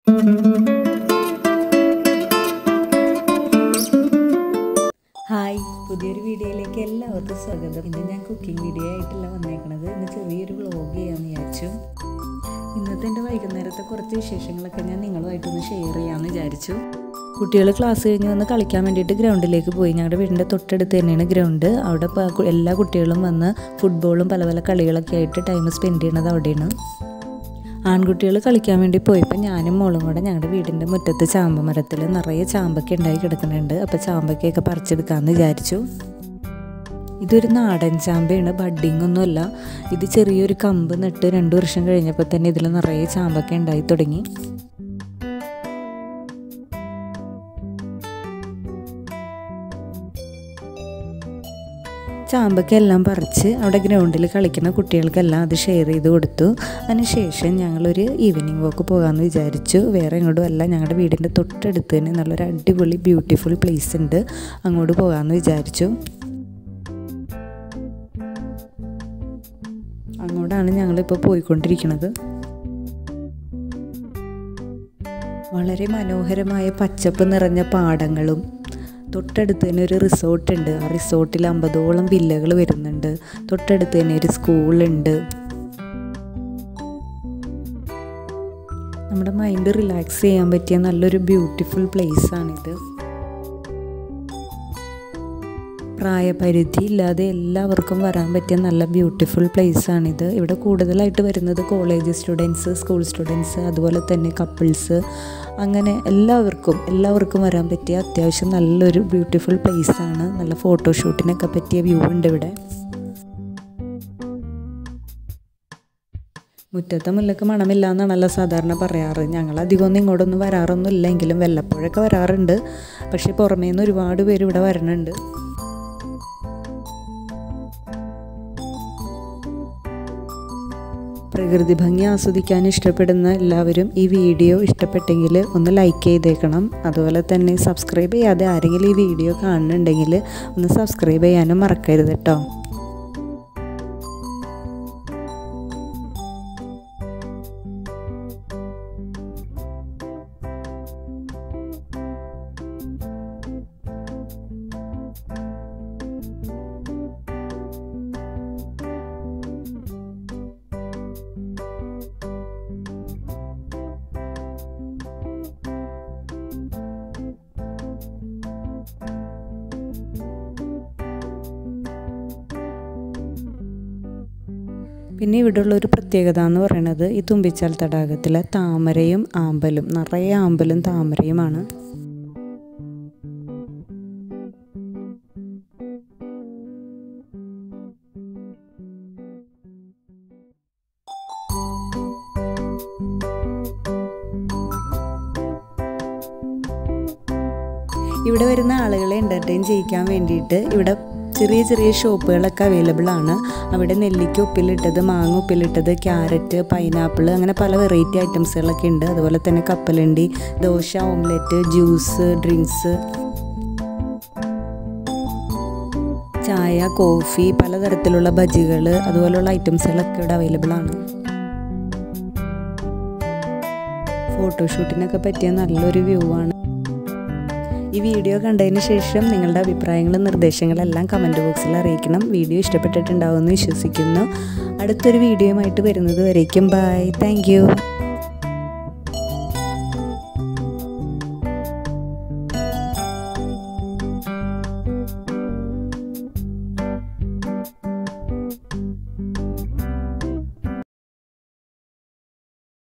hi പുതിയൊരു വീഡിയോയിലേക്ക് എല്ലാവർക്കും സ്വാഗതം ഇന്ന് ഞാൻ കുക്കിംഗ് വീഡിയോ ആയിട്ടല്ല വന്നേക്കണത് ഇന്ന് ചെറിയൊരു വ്ളോഗ് ചെയ്യാമെന്ന് വിചാരിച്ചു ഇന്നത്തെ എൻ്റെ വൈകുന്നേരത്തെ കുറച്ച് വിശേഷങ്ങളൊക്കെ ഞാൻ നിങ്ങളുമായിട്ടൊന്ന് ഷെയർ ചെയ്യാമെന്ന് വിചാരിച്ചു കുട്ടികൾ ക്ലാസ് കഴിഞ്ഞ് വന്ന് കളിക്കാൻ വേണ്ടിയിട്ട് ഗ്രൗണ്ടിലേക്ക് പോയി ഞങ്ങളുടെ വീടിൻ്റെ തൊട്ടടുത്ത് തന്നെയാണ് ഗ്രൗണ്ട് അവിടെ പ- എല്ലാ കുട്ടികളും വന്ന് ഫുട്ബോളും പല പല കളികളൊക്കെ ആയിട്ട് ടൈം സ്പെൻഡ് ചെയ്യണത് അവിടെയാണ് ആൺകുട്ടികൾ കളിക്കാൻ വേണ്ടി പോയപ്പോൾ ഞാനും മോളും കൂടെ ഞങ്ങളുടെ വീടിൻ്റെ മുറ്റത്ത് ചാമ്പ മരത്തിൽ നിറയെ ചാമ്പക്ക ഉണ്ടായി കിടക്കുന്നുണ്ട് അപ്പോൾ ചാമ്പക്കയൊക്കെ പറിച്ചെടുക്കാമെന്ന് വിചാരിച്ചു ഇതൊരു നാടൻ ചാമ്പയാണ് ബഡ്ഡിംഗ് ഒന്നുമല്ല ഇത് ചെറിയൊരു കമ്പ് നട്ട് രണ്ട് വർഷം കഴിഞ്ഞപ്പോൾ തന്നെ ഇതിൽ നിറയെ ചാമ്പക്ക ഉണ്ടായി തുടങ്ങി ചാമ്പക്ക എല്ലാം പറിച്ച് അവിടെ ഗ്രൗണ്ടിൽ കളിക്കുന്ന കുട്ടികൾക്കെല്ലാം അത് ഷെയർ ചെയ്ത് കൊടുത്തു അതിനുശേഷം ഞങ്ങളൊരു ഈവനിങ് വാക്ക് പോകാമെന്ന് വിചാരിച്ചു വേറെ എങ്ങോട്ടും അല്ല ഞങ്ങളുടെ വീടിൻ്റെ തൊട്ടടുത്ത് തന്നെ നല്ലൊരു അടിപൊളി ബ്യൂട്ടിഫുൾ പ്ലേസ് ഉണ്ട് അങ്ങോട്ട് പോകാമെന്ന് വിചാരിച്ചു അങ്ങോട്ടാണ് ഞങ്ങളിപ്പോൾ പോയിക്കൊണ്ടിരിക്കുന്നത് വളരെ മനോഹരമായ പച്ചപ്പ് നിറഞ്ഞ പാടങ്ങളും തൊട്ടടുത്ത് തന്നെ ഒരു റിസോർട്ട് ഉണ്ട് ആ റിസോർട്ടിൽ അമ്പതോളം വില്ലകൾ വരുന്നുണ്ട് തൊട്ടടുത്ത് തന്നെ ഒരു സ്കൂളുണ്ട് നമ്മുടെ മൈൻഡ് റിലാക്സ് ചെയ്യാൻ പറ്റിയ നല്ലൊരു ബ്യൂട്ടിഫുൾ പ്ലേസ് ആണിത് പ്രായപരിധി ഇല്ലാതെ എല്ലാവർക്കും വരാൻ പറ്റിയ നല്ല ബ്യൂട്ടിഫുൾ പ്ലേസ് ആണിത് ഇവിടെ കൂടുതലായിട്ട് വരുന്നത് കോളേജ് സ്റ്റുഡൻസ് സ്കൂൾ സ്റ്റുഡൻസ് അതുപോലെ തന്നെ കപ്പിൾസ് അങ്ങനെ എല്ലാവർക്കും എല്ലാവർക്കും വരാൻ പറ്റിയ അത്യാവശ്യം നല്ലൊരു ബ്യൂട്ടിഫുൾ പ്ലേസ് ആണ് നല്ല ഫോട്ടോഷൂട്ടിനൊക്കെ പറ്റിയ വ്യൂ ഉണ്ട് ഇവിടെ മുറ്റത്തെ മുല്ലക്ക് മണമില്ല എന്നാണല്ലോ സാധാരണ പറയാറ് ഞങ്ങൾ അധികമൊന്നും ഇങ്ങോട്ടൊന്നും വരാറൊന്നും ഇല്ലെങ്കിലും വല്ലപ്പോഴൊക്കെ വരാറുണ്ട് പക്ഷേ പുറമേ നിന്ന് ഒരുപാട് പേര് ഇവിടെ വരണുണ്ട് പ്രകൃതി ഭംഗി ആസ്വദിക്കാൻ ഇഷ്ടപ്പെടുന്ന എല്ലാവരും ഈ വീഡിയോ ഇഷ്ടപ്പെട്ടെങ്കിൽ ഒന്ന് ലൈക്ക് ചെയ്തേക്കണം അതുപോലെ തന്നെ സബ്സ്ക്രൈബ് ചെയ്യാതെ ആരെങ്കിലും ഈ വീഡിയോ കാണുന്നുണ്ടെങ്കിൽ ഒന്ന് സബ്സ്ക്രൈബ് ചെയ്യാനും മറക്കരുത് കേട്ടോ പിന്നെ ഇവിടെയുള്ള ഒരു പ്രത്യേകത എന്ന് പറയുന്നത് ഈ തുമ്പിച്ചാൽ തടാകത്തിലെ താമരയും ആമ്പലും നിറയെ ആമ്പലും താമരയുമാണ് ഇവിടെ വരുന്ന ആളുകളെ എൻ്റർടൈൻ ചെയ്യിക്കാൻ വേണ്ടിയിട്ട് ഇവിടെ ചെറിയ ചെറിയ ഷോപ്പുകളൊക്കെ അവൈലബിൾ ആണ് അവിടെ നെല്ലിക്ക ഉപ്പിലിട്ടത് മാങ്ങ ഉപ്പിലിട്ടത് ക്യാരറ്റ് പൈനാപ്പിൾ അങ്ങനെ പല വെറൈറ്റി ഐറ്റംസുകളൊക്കെ ഉണ്ട് അതുപോലെ തന്നെ കപ്പലണ്ടി ദോശ ഓംലെറ്റ് ജ്യൂസ് ഡ്രിങ്ക്സ് ചായ കോഫി പലതരത്തിലുള്ള ബജികൾ അതുപോലുള്ള ഐറ്റംസുകളൊക്കെ ഇവിടെ അവൈലബിൾ ആണ് ഫോട്ടോഷൂട്ടിനൊക്കെ പറ്റിയ നല്ലൊരു വ്യൂ ആണ് ഈ വീഡിയോ കണ്ടതിന് ശേഷം നിങ്ങളുടെ അഭിപ്രായങ്ങളും നിർദ്ദേശങ്ങളെല്ലാം കമൻറ്റ് ബോക്സിൽ അറിയിക്കണം വീഡിയോ ഇഷ്ടപ്പെട്ടിട്ടുണ്ടാവുമെന്ന് വിശ്വസിക്കുന്നു അടുത്തൊരു വീഡിയോയുമായിട്ട് വരുന്നത് വരേക്കും ബൈ താങ്ക്